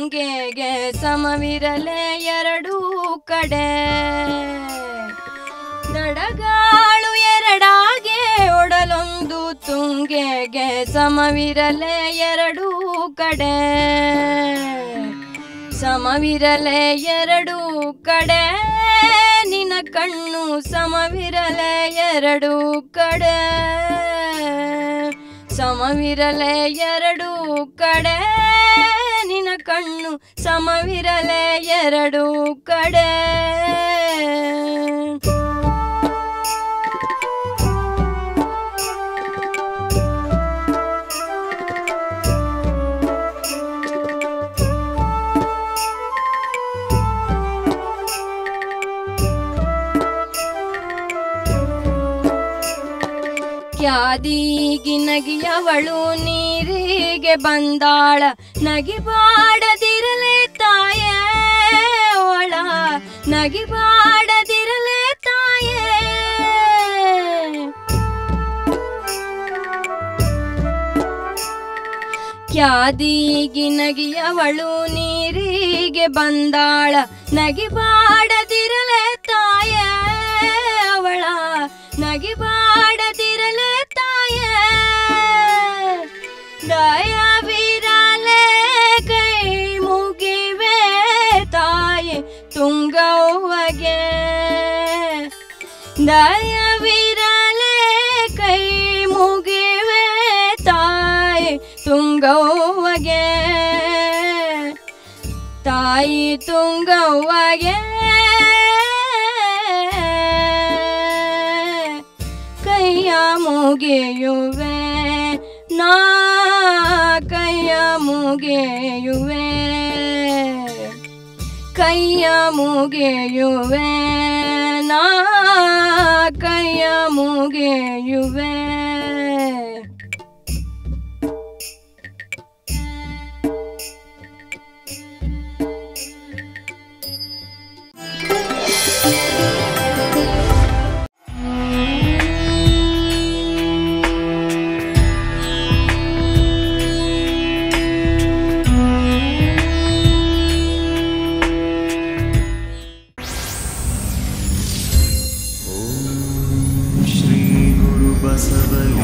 ತುಂಗೆಗೆ ಸಮವಿರಲೆ ಎರಡೂ ಕಡೆ ದಡಗಾಳು ಎರಡಾಗೆ ಒಡಲೊಂದು ತುಂಗೆಗೆ ಸಮವಿರಲೆ ಎರಡೂ ಕಡೆ ಸಮವಿರಲೆ ಎರಡೂ ಕಡೆ ನಿನ ಕಣ್ಣು ಸಮವಿರಲೆ ಎರಡೂ ಕಡೆ ಸಮವಿರಲೆ ಎರಡೂ ಕಡೆ ನಿನ ಕಣ್ಣು ಸಮವಿರಲೆ ಎರಡೂ ಕಡೆ ಕ್ಯಾದೀಗಿ ನಗಿಯವಳು ನೀರಿಗೆ ಬಂದಾಳ ನಗಿಬಾಡದಿರಲೆ ತಾಯೇ ಒಳ ನಗಿಬಾಡದಿರಲೆ ತಾಯೇ ಕ್ಯಾದೀಗಿ ನಗಿಯವಳು ನೀರಿಗೆ ಬಂದಾಳ ನಗಿಬಾಡದಿರಲೆ ತಾಯೇ ಅವಳ ನಗಿಬಾಡದಿರಲೆ ತಾಯೇ ದಯವಿರಲೆ ಕೈ ಮುಗಿವೆ ತಾಯೆ ತುಂಗವ್ವಗೆ ದಯವಿರಲೆ ಕೈ ಮುಗಿವೆ ತಾಯಿ ತುಂಗವ್ವಗೆ ತಾಯಿ ತುಂಗವ್ವಗೆ ಕೈಯ ಮುಗಿಯುವೆ ನಾ ಕೈಯ ಮುಗಿಯುವೆ ಕೈಯ ಮುಗಿಯುವೆ ನಾ ಕೈಯ ಮುಗಿಯುವೆ श्रीगुरुबसवलिं